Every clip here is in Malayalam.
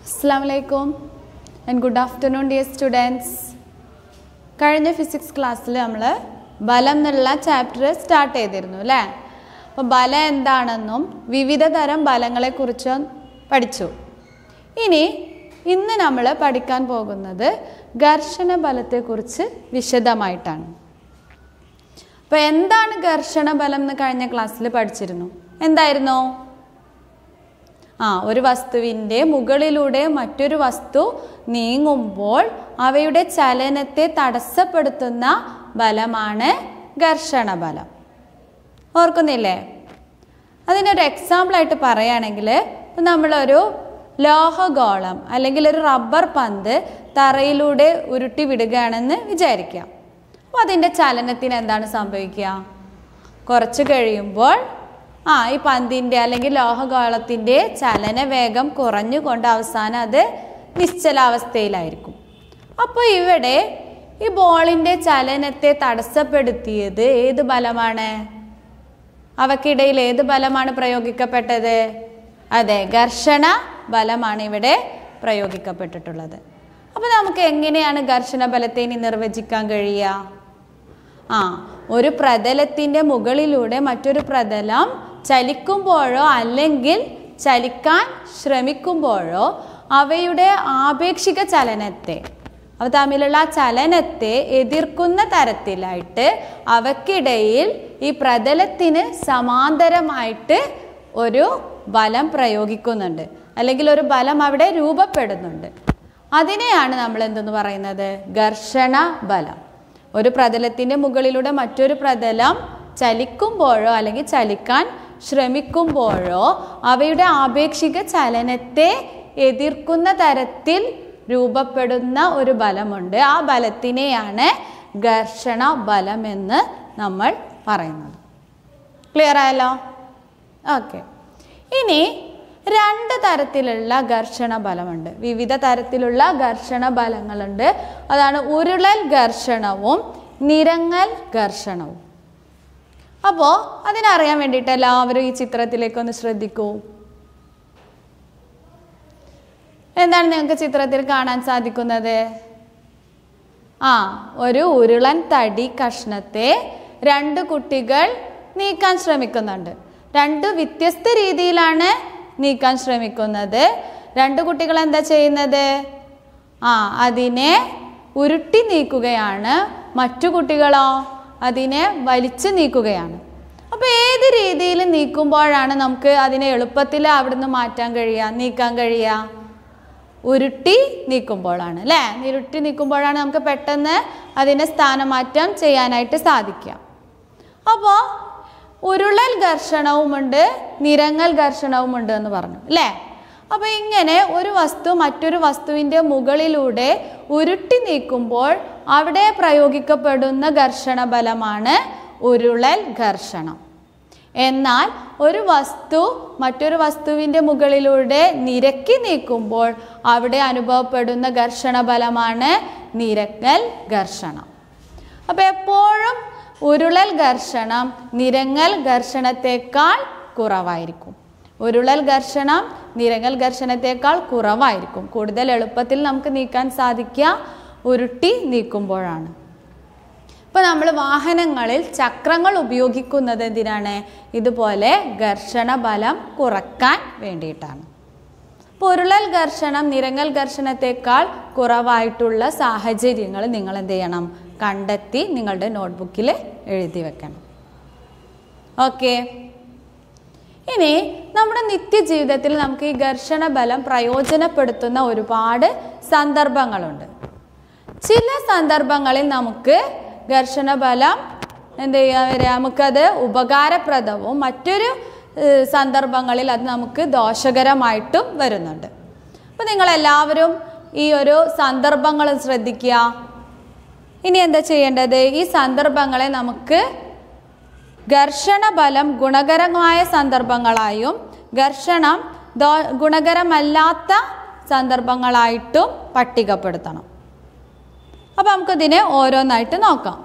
അസ്സാം വലൈക്കും and good afternoon dear students കഴിഞ്ഞ ഫിസിക്സ് ക്ലാസ്സിൽ നമ്മൾ ബലം എന്നുള്ള ചാപ്റ്റർ സ്റ്റാർട്ട് ചെയ്തിരുന്നു അല്ലേ അപ്പോൾ ബലം എന്താണെന്നും വിവിധ തരം ബലങ്ങളെക്കുറിച്ചും പഠിച്ചു ഇനി ഇന്ന് നമ്മൾ പഠിക്കാൻ പോകുന്നത് ഘർഷണ ബലത്തെക്കുറിച്ച് വിശദമായിട്ടാണ് അപ്പോൾ എന്താണ് ഘർഷണ ബലം എന്ന് കഴിഞ്ഞ ക്ലാസ്സിൽ പഠിച്ചിരുന്നു എന്തായിരുന്നു ആ ഒരു വസ്തുവിൻ്റെ മുകളിലൂടെ മറ്റൊരു വസ്തു നീങ്ങുമ്പോൾ അവയുടെ ചലനത്തെ തടസ്സപ്പെടുത്തുന്ന ബലമാണ് ഘർഷണ ബലം ഓർക്കുന്നില്ലേ അതിനൊരു എക്സാമ്പിളായിട്ട് പറയുകയാണെങ്കിൽ ഇപ്പം നമ്മളൊരു ലോഹഗോളം അല്ലെങ്കിൽ ഒരു റബ്ബർ പന്ത് തറയിലൂടെ ഉരുട്ടി വിടുകയാണെന്ന് വിചാരിക്കാം അപ്പോൾ അതിൻ്റെ ചലനത്തിന് എന്താണ് സംഭവിക്കുക കുറച്ച് കഴിയുമ്പോൾ ആ ഈ പന്തിൻ്റെ അല്ലെങ്കിൽ ലോഹഗോളത്തിൻ്റെ ചലനവേഗം കുറഞ്ഞുകൊണ്ട് അവസാനം അത് നിശ്ചലാവസ്ഥയിലായിരിക്കും അപ്പോൾ ഇവിടെ ഈ ബോളിൻ്റെ ചലനത്തെ തടസ്സപ്പെടുത്തിയത് ഏത് ബലമാണ് അവക്കിടയിൽ ഏത് ബലമാണ് പ്രയോഗിക്കപ്പെട്ടത് അതെ ഘർഷണ ബലമാണ് ഇവിടെ പ്രയോഗിക്കപ്പെട്ടിട്ടുള്ളത് അപ്പോൾ നമുക്ക് എങ്ങനെയാണ് ഘർഷണ ബലത്തെ ഇനി നിർവചിക്കാൻ കഴിയുക ആ ഒരു പ്രതലത്തിൻ്റെ മുകളിലൂടെ മറ്റൊരു പ്രതലം ചലിക്കുമ്പോഴോ അല്ലെങ്കിൽ ചലിക്കാൻ ശ്രമിക്കുമ്പോഴോ അവയുടെ ആപേക്ഷിക ചലനത്തെ അവ തമ്മിലുള്ള ആ ചലനത്തെ എതിർക്കുന്ന തരത്തിലായിട്ട് അവക്കിടയിൽ ഈ പ്രതലത്തിന് സമാന്തരമായിട്ട് ഒരു ബലം പ്രയോഗിക്കുന്നുണ്ട് അല്ലെങ്കിൽ ഒരു ബലം അവിടെ രൂപപ്പെടുന്നുണ്ട് അതിനെയാണ് നമ്മൾ എന്തെന്ന് പറയുന്നത് ഘർഷണ ബലം ഒരു പ്രതലത്തിൻ്റെ മുകളിലൂടെ മറ്റൊരു പ്രതലം ചലിക്കുമ്പോഴോ അല്ലെങ്കിൽ ചലിക്കാൻ ശ്രമിക്കുമ്പോഴോ അവയുടെ ആപേക്ഷിക ചലനത്തെ എതിർക്കുന്ന തരത്തിൽ രൂപപ്പെടുന്ന ഒരു ബലമുണ്ട് ആ ബലത്തിനെയാണ് ഘർഷണ ബലം എന്ന് നമ്മൾ പറയുന്നത് ക്ലിയർ ആയല്ലോ ഓക്കെ ഇനി രണ്ട് തരത്തിലുള്ള ഘർഷണ ബലമുണ്ട് വിവിധ തരത്തിലുള്ള ഘർഷണ ബലങ്ങളുണ്ട് അതാണ് ഉരുളൽ ഘർഷണവും നിരങ്ങൽ ഘർഷണവും അപ്പോൾ അതിനറിയാൻ വേണ്ടിയിട്ട് എല്ലാവരും ഈ ചിത്രത്തിലേക്ക് ഒന്ന് ശ്രദ്ധിക്കൂ എന്താണ് നിങ്ങൾക്ക് ചിത്രത്തിൽ കാണാൻ സാധിക്കുന്നത് ആ ഒരു ഉരുളൻ തടി കഷ്ണത്തെ രണ്ട് കുട്ടികൾ നീക്കാൻ ശ്രമിക്കുന്നുണ്ട് രണ്ട് വ്യത്യസ്ത രീതിയിലാണ് നീക്കാൻ ശ്രമിക്കുന്നത് രണ്ട് കുട്ടികൾ എന്താ ചെയ്യുന്നത് ആ അതിനെ ഉരുട്ടി നീക്കുകയാണ് മറ്റു കുട്ടികളോ അതിനെ വലിച്ചു നീക്കുകയാണ് അപ്പോൾ ഏത് രീതിയിൽ നീക്കുമ്പോഴാണ് നമുക്ക് അതിനെ എളുപ്പത്തിൽ അവിടുന്ന് മാറ്റാൻ കഴിയുക നീക്കാൻ കഴിയുക ഉരുട്ടി നീക്കുമ്പോഴാണ് അല്ലേ ഉരുട്ടി നീക്കുമ്പോഴാണ് നമുക്ക് പെട്ടെന്ന് അതിനെ സ്ഥാനമാറ്റം ചെയ്യാനായിട്ട് സാധിക്കുക അപ്പോൾ ഉരുളൽ ഘർഷണവുമുണ്ട് നിരങ്ങൽ ഘർഷണവുമുണ്ട് എന്ന് പറഞ്ഞു അല്ലേ അപ്പോൾ ഇങ്ങനെ ഒരു വസ്തു മറ്റൊരു വസ്തുവിൻ്റെ മുകളിലൂടെ ഉരുട്ടി നീക്കുമ്പോൾ അവിടെ പ്രയോഗിക്കപ്പെടുന്ന ഘർഷണ ബലമാണ് ഉരുളൽ ഘർഷണം എന്നാൽ ഒരു വസ്തു മറ്റൊരു വസ്തുവിൻ്റെ മുകളിലൂടെ നിരക്കി നീക്കുമ്പോൾ അവിടെ അനുഭവപ്പെടുന്ന ഘർഷണ ബലമാണ് നിരങ്ങൽ ഘർഷണം അപ്പോൾ എപ്പോഴും ഉരുളൽ ഘർഷണം നിരങ്ങൽ ഘർഷണത്തെക്കാൾ കുറവായിരിക്കും ഉരുളൽ ഘർഷണം നിരങ്ങൽ ഘർഷണത്തെക്കാൾ കുറവായിരിക്കും കൂടുതൽ എളുപ്പത്തിൽ നമുക്ക് നീക്കാൻ സാധിക്കുക ഉരുട്ടി നീക്കുമ്പോഴാണ് ഇപ്പോൾ നമ്മൾ വാഹനങ്ങളിൽ ചക്രങ്ങൾ ഉപയോഗിക്കുന്നത് എന്തിനാണ് ഇതുപോലെ ഘർഷണ ബലം കുറക്കാൻ വേണ്ടിയിട്ടാണ് അപ്പോൾ ഉരുളൽ ഘർഷണം നിരങ്ങൽ ഘർഷണത്തെക്കാൾ കുറവായിട്ടുള്ള സാഹചര്യങ്ങൾ നിങ്ങൾ എന്ത് ചെയ്യണം കണ്ടെത്തി നിങ്ങളുടെ നോട്ട്ബുക്കിൽ എഴുതി വെക്കണം ഓക്കെ ഇനി നമ്മുടെ നിത്യജീവിതത്തിൽ നമുക്ക് ഈ ഘർഷണ ബലം പ്രയോജനപ്പെടുത്തുന്ന ഒരുപാട് സന്ദർഭങ്ങളുണ്ട് ചില സന്ദർഭങ്ങളിൽ നമുക്ക് ഘർഷണ ബലം എന്ത് ചെയ്യാൻ വരിക നമുക്കത് ഉപകാരപ്രദവും മറ്റൊരു ഏഹ്, സന്ദർഭങ്ങളിൽ അത് നമുക്ക് ദോഷകരമായിട്ടും വരുന്നുണ്ട് അപ്പോൾ നിങ്ങളെല്ലാവരും ഈ ഒരു സന്ദർഭങ്ങൾ ശ്രദ്ധിക്കുക ഇനി എന്താ ചെയ്യേണ്ടത് ഈ സന്ദർഭങ്ങളെ നമുക്ക് ഘർഷണ ബലം ഗുണകരമായ സന്ദർഭങ്ങളായും ഘർഷണം ദോ ഗുണകരമല്ലാത്ത സന്ദർഭങ്ങളായിട്ടും പട്ടികപ്പെടുത്തണം അപ്പോൾ നമുക്കിതിനെ ഓരോന്നായിട്ട് നോക്കാം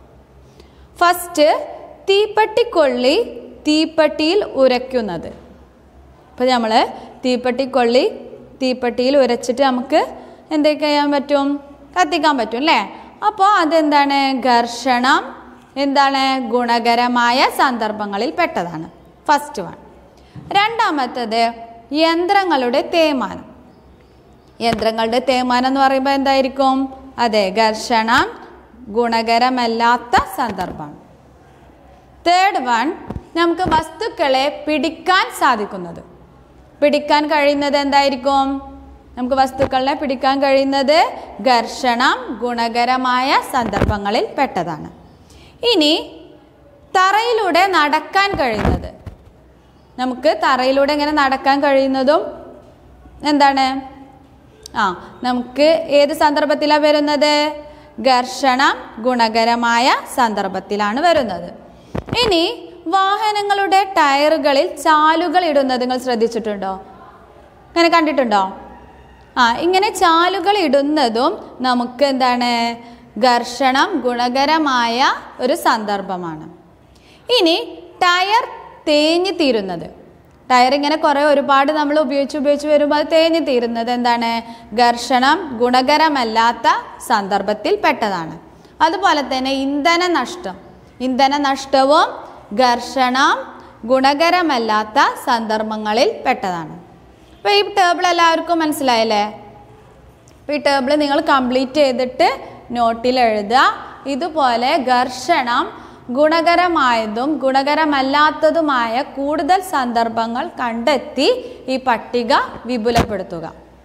ഫസ്റ്റ് തീപ്പെട്ടിക്കൊള്ളി തീപ്പെട്ടിയിൽ ഉരയ്ക്കുന്നത് അപ്പോൾ നമ്മൾ തീപ്പെട്ടിക്കൊള്ളി തീപ്പെട്ടിയിൽ ഉരച്ചിട്ട് നമുക്ക് എന്തൊക്കെ ചെയ്യാൻ പറ്റും കത്തിക്കാൻ പറ്റും അല്ലേ അപ്പോൾ അതെന്താണ് ഘർഷണം എന്താണ് ഗുണകരമായ സന്ദർഭങ്ങളിൽ പെട്ടതാണ് ഫസ്റ്റ് വൺ രണ്ടാമത്തത് യന്ത്രങ്ങളുടെ തേയ്മാനം യന്ത്രങ്ങളുടെ തേയ്മാനം എന്ന് പറയുമ്പോൾ എന്തായിരിക്കും അതെ ഘർഷണം ഗുണകരമല്ലാത്ത സന്ദർഭമാണ് തേർഡ് വൺ നമുക്ക് വസ്തുക്കളെ പിടിക്കാൻ സാധിക്കുന്നത് പിടിക്കാൻ കഴിയുന്നത് എന്തായിരിക്കും നമുക്ക് വസ്തുക്കളെ പിടിക്കാൻ കഴിയുന്നത് ഘർഷണം ഗുണകരമായ സന്ദർഭങ്ങളിൽ പെട്ടതാണ് ഇനി തറയിലൂടെ നടക്കാൻ കഴിയുന്നത് നമുക്ക് തറയിലൂടെ ഇങ്ങനെ നടക്കാൻ കഴിയുന്നതും എന്താണ് ആ നമുക്ക് ഏത് സന്ദർഭത്തിലാണ് വരുന്നത് ഘർഷണം ഗുണകരമായ സന്ദർഭത്തിലാണ് വരുന്നത് ഇനി വാഹനങ്ങളുടെ ടയറുകളിൽ ചാലുകൾ ഇടുന്നത് നിങ്ങൾ ശ്രദ്ധിച്ചിട്ടുണ്ടോ അങ്ങനെ കണ്ടിട്ടുണ്ടോ ആ ഇങ്ങനെ ചാലുകൾ ഇടുന്നതും നമുക്ക് എന്താണ് ഘർഷണം ഗുണകരമായ ഒരു സന്ദർഭമാണ് ഇനി ടയർ തേഞ്ഞു തീരുന്നത് ടയർ ഇങ്ങനെ കുറേ ഒരുപാട് നമ്മൾ ഉപയോഗിച്ച് ഉപയോഗിച്ച് വരുമ്പോൾ അത് തേഞ്ഞു തീരുന്നത് എന്താണ് ഘർഷണം ഗുണകരമല്ലാത്ത സന്ദർഭത്തിൽ പെട്ടതാണ് അതുപോലെ തന്നെ ഇന്ധന നഷ്ടം ഇന്ധന നഷ്ടവും ഘർഷണം ഗുണകരമല്ലാത്ത സന്ദർഭങ്ങളിൽ പെട്ടതാണ് അപ്പോൾ ഈ ടേബിൾ എല്ലാവർക്കും മനസ്സിലായല്ലേ അപ്പോൾ ഈ ടേബിൾ നിങ്ങൾ കംപ്ലീറ്റ് ചെയ്തിട്ട് നോട്ടിൽ എഴുതുക ഇതുപോലെ ഘർഷണം ഗുണകരമായതും ഗുണകരമല്ലാത്തതുമായ കൂടുതൽ സന്ദർഭങ്ങൾ കണ്ടെത്തി ഈ പട്ടിക വിപുലപ്പെടുത്തുക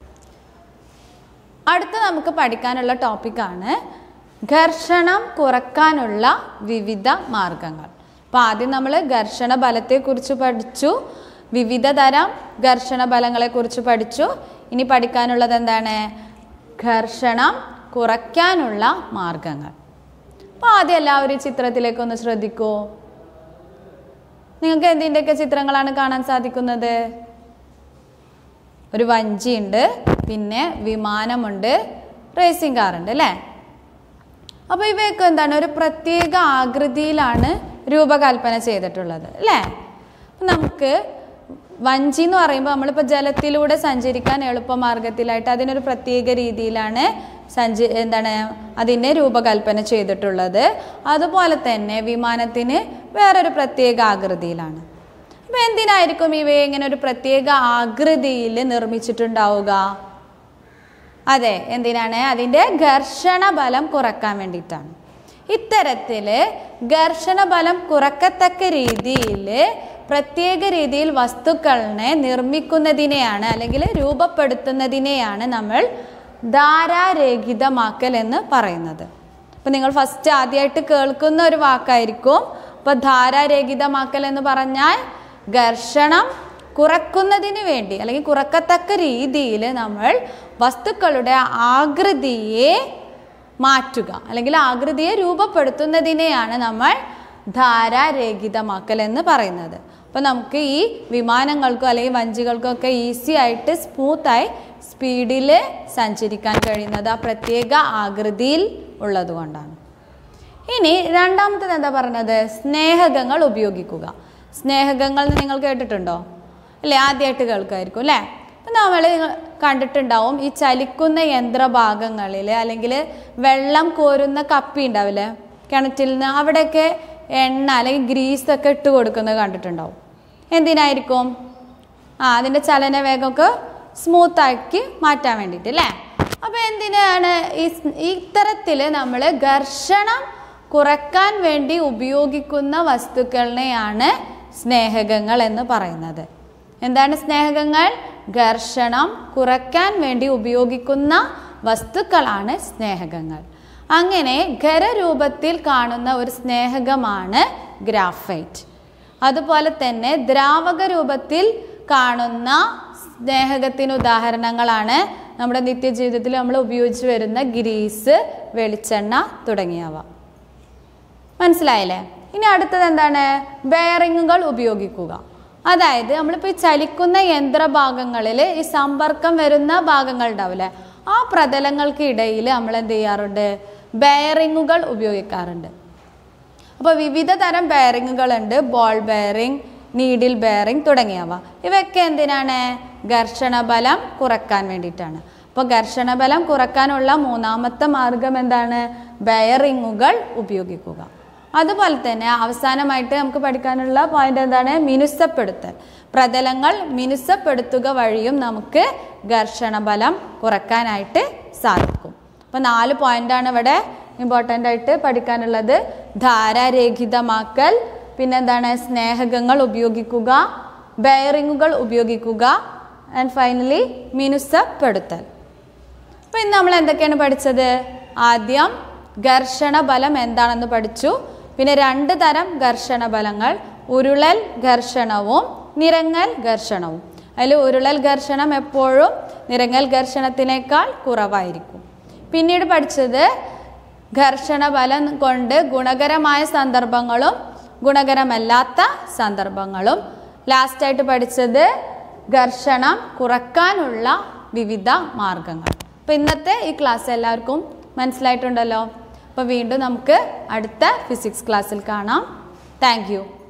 അടുത്ത നമുക്ക് പഠിക്കാനുള്ള ടോപ്പിക്കാണ് ഘർഷണം കുറക്കാനുള്ള വിവിധ മാർഗങ്ങൾ അപ്പോൾ ആദ്യം നമ്മൾ ഘർഷണ ബലത്തെക്കുറിച്ച് പഠിച്ചു വിവിധ തരം ഘർഷണ ബലങ്ങളെക്കുറിച്ച് പഠിച്ചു ഇനി പഠിക്കാനുള്ളത് എന്താണ് ഘർഷണം കുറയ്ക്കാനുള്ള മാർഗങ്ങൾ അപ്പോൾ ആദ്യം എല്ലാവരും ഈ ചിത്രത്തിലേക്ക് ഒന്ന് ശ്രദ്ധിക്കൂ നിങ്ങൾക്ക് എന്തിൻ്റെയൊക്കെ ചിത്രങ്ങളാണ് കാണാൻ സാധിക്കുന്നത് ഒരു വഞ്ചിയുണ്ട് പിന്നെ വിമാനമുണ്ട് റേസിംഗ് കാറുണ്ട് അല്ലേ അപ്പോൾ ഇവയൊക്കെ എന്താണ് ഒരു പ്രത്യേക ആകൃതിയിലാണ് രൂപകൽപ്പന ചെയ്തിട്ടുള്ളത് അല്ലേ അപ്പം നമുക്ക് വഞ്ചി എന്ന് പറയുമ്പോൾ നമ്മളിപ്പോൾ ജലത്തിലൂടെ സഞ്ചരിക്കാൻ എളുപ്പമാർഗത്തിലായിട്ട് അതിനൊരു പ്രത്യേക രീതിയിലാണ് സഞ്ചി എന്താണ് അതിനെ രൂപകൽപ്പന ചെയ്തിട്ടുള്ളത് അതുപോലെ തന്നെ വിമാനത്തിന് വേറൊരു പ്രത്യേക ആകൃതിയിലാണ് അപ്പം എന്തിനായിരിക്കും ഇവയെ ഇങ്ങനെ ഒരു പ്രത്യേക ആകൃതിയിൽ നിർമ്മിച്ചിട്ടുണ്ടാവുക അതെ എന്തിനാണ് അതിൻ്റെ ഘർഷണ ബലം കുറക്കാൻ വേണ്ടിയിട്ടാണ് ഇത്തരത്തിൽ ഘർഷണ ബലം കുറക്കത്തക്ക രീതിയിൽ പ്രത്യേക രീതിയിൽ വസ്തുക്കളെ നിർമ്മിക്കുന്നതിനെയാണ് അല്ലെങ്കിൽ രൂപപ്പെടുത്തുന്നതിനെയാണ് നമ്മൾ ധാരാരഹിതമാക്കൽ എന്ന് പറയുന്നത് അപ്പം നിങ്ങൾ ഫസ്റ്റ് ആദ്യമായിട്ട് കേൾക്കുന്ന ഒരു വാക്കായിരിക്കും അപ്പോൾ ധാരാരഹിതമാക്കൽ എന്ന് പറഞ്ഞാൽ ഘർഷണം കുറക്കുന്നതിന് വേണ്ടി അല്ലെങ്കിൽ കുറക്കത്തക്ക രീതിയിൽ നമ്മൾ വസ്തുക്കളുടെ ആകൃതിയെ മാറ്റുക അല്ലെങ്കിൽ ആകൃതിയെ രൂപപ്പെടുത്തുന്നതിനെയാണ് നമ്മൾ ധാരാരഹിതമാക്കൽ എന്ന് പറയുന്നത് അപ്പോൾ നമുക്ക് ഈ വിമാനങ്ങൾക്കോ അല്ലെങ്കിൽ വഞ്ചികൾക്കോ ഒക്കെ ഈസി ആയിട്ട് സ്മൂത്തായി സ്പീഡിൽ സഞ്ചരിക്കാൻ കഴിയുന്നത് ആ പ്രത്യേക ആകൃതിയിൽ ഉള്ളതുകൊണ്ടാണ് ഇനി രണ്ടാമത്തത് എന്താ പറഞ്ഞത് സ്നേഹകങ്ങൾ ഉപയോഗിക്കുക സ്നേഹകങ്ങൾ എന്ന് നിങ്ങൾ കേട്ടിട്ടുണ്ടോ അല്ലേ ആദ്യമായിട്ട് കേൾക്കുമായിരിക്കും അല്ലേ അപ്പം നമ്മൾ കണ്ടിട്ടുണ്ടാവും ഈ ചലിക്കുന്ന യന്ത്രഭാഗങ്ങളിൽ അല്ലെങ്കിൽ വെള്ളം കോരുന്ന കപ്പി ഉണ്ടാവില്ലേ കിണറ്റിൽ നിന്ന് അവിടെയൊക്കെ എണ്ണ അല്ലെങ്കിൽ ഗ്രീസൊക്കെ ഇട്ട് കൊടുക്കുന്നത് കണ്ടിട്ടുണ്ടാവും എന്തിനായിരിക്കും ആ അതിൻ്റെ ചലനവേഗമൊക്കെ സ്മൂത്താക്കി മാറ്റാൻ വേണ്ടിയിട്ട് അല്ലേ അപ്പോൾ എന്തിനാണ് ഈ സ്- ഇത്തരത്തിൽ നമ്മൾ ഘർഷണം കുറക്കാൻ വേണ്ടി ഉപയോഗിക്കുന്ന വസ്തുക്കളെയാണ് സ്നേഹകങ്ങൾ എന്ന് പറയുന്നത് എന്താണ് സ്നേഹകങ്ങൾ ഘർഷണം കുറയ്ക്കാൻ വേണ്ടി ഉപയോഗിക്കുന്ന വസ്തുക്കളാണ് സ്നേഹകങ്ങൾ അങ്ങനെ ഖരരൂപത്തിൽ കാണുന്ന ഒരു സ്നേഹകമാണ് ഗ്രാഫൈറ്റ് അതുപോലെ തന്നെ ദ്രാവക രൂപത്തിൽ കാണുന്ന സ്നേഹകത്തിന് ഉദാഹരണങ്ങളാണ് നമ്മുടെ നിത്യജീവിതത്തിൽ നമ്മൾ ഉപയോഗിച്ച് വരുന്ന ഗ്രീസ് വെളിച്ചെണ്ണ തുടങ്ങിയവ മനസ്സിലായില്ലേ ഇനി അടുത്തത് എന്താണ് ബെയറിങ്ങുകൾ ഉപയോഗിക്കുക അതായത് നമ്മളിപ്പോൾ ഈ ചലിക്കുന്ന യന്ത്രഭാഗങ്ങളിൽ ഈ സമ്പർക്കം വരുന്ന ഭാഗങ്ങൾ ഉണ്ടാവില്ലേ ആ പ്രതലങ്ങൾക്ക് ഇടയിൽ നമ്മൾ എന്ത് ചെയ്യാറുണ്ട് ബെയറിങ്ങുകൾ ഉപയോഗിക്കാറുണ്ട് അപ്പോൾ വിവിധ തരം ബെയറിങ്ങുകളുണ്ട് ബോൾ ബെയറിംഗ് നീഡിൽ ബെയറിംഗ് തുടങ്ങിയവ ഇവയൊക്കെ എന്തിനാണ് ഘർഷണബലം കുറക്കാൻ വേണ്ടിയിട്ടാണ് അപ്പോൾ ഘർഷണബലം കുറക്കാനുള്ള മൂന്നാമത്തെ മാർഗം എന്താണ് ബെയറിങ്ങുകൾ ഉപയോഗിക്കുക അതുപോലെ തന്നെ അവസാനമായിട്ട് നമുക്ക് പഠിക്കാനുള്ള പോയിന്റ് എന്താണ് മിനുസപ്പെടുത്തൽ പ്രതലങ്ങൾ മിനുസപ്പെടുത്തുക വഴിയും നമുക്ക് ഘർഷണബലം കുറക്കാനായിട്ട് സാധിക്കും അപ്പോൾ നാല് പോയിന്റാണ് ഇവിടെ ഇമ്പോർട്ടൻ്റ് ആയിട്ട് പഠിക്കാനുള്ളത് ധാരാരഹിതമാക്കൽ പിന്നെന്താണ് സ്നേഹകങ്ങൾ ഉപയോഗിക്കുക ബെയറിങ്ങുകൾ ഉപയോഗിക്കുക ആൻഡ് ഫൈനലി മിനുസപ്പെടുത്തൽ അപ്പോൾ ഇന്ന് നമ്മൾ എന്തൊക്കെയാണ് പഠിച്ചത് ആദ്യം ഘർഷണ ബലം എന്താണെന്ന് പഠിച്ചു പിന്നെ രണ്ട് തരം ഘർഷണ ബലങ്ങൾ ഉരുളൽ ഘർഷണവും നിരങ്ങൽ ഘർഷണവും അതിൽ ഉരുളൽ ഘർഷണം എപ്പോഴും നിരങ്ങൽ ഘർഷണത്തിനേക്കാൾ കുറവായിരിക്കും പിന്നീട് പഠിച്ചത് ഘർഷണ ബലം കൊണ്ട് ഗുണകരമായ സന്ദർഭങ്ങളും ഗുണകരമല്ലാത്ത സന്ദർഭങ്ങളും ലാസ്റ്റായിട്ട് പഠിച്ചത് ഘർഷണം കുറക്കാനുള്ള വിവിധ മാർഗങ്ങൾ അപ്പോൾ ഇന്നത്തെ ഈ ക്ലാസ് എല്ലാവർക്കും മനസ്സിലായിട്ടുണ്ടല്ലോ അപ്പോൾ വീണ്ടും നമുക്ക് അടുത്ത ഫിസിക്സ് ക്ലാസ്സിൽ കാണാം താങ്ക്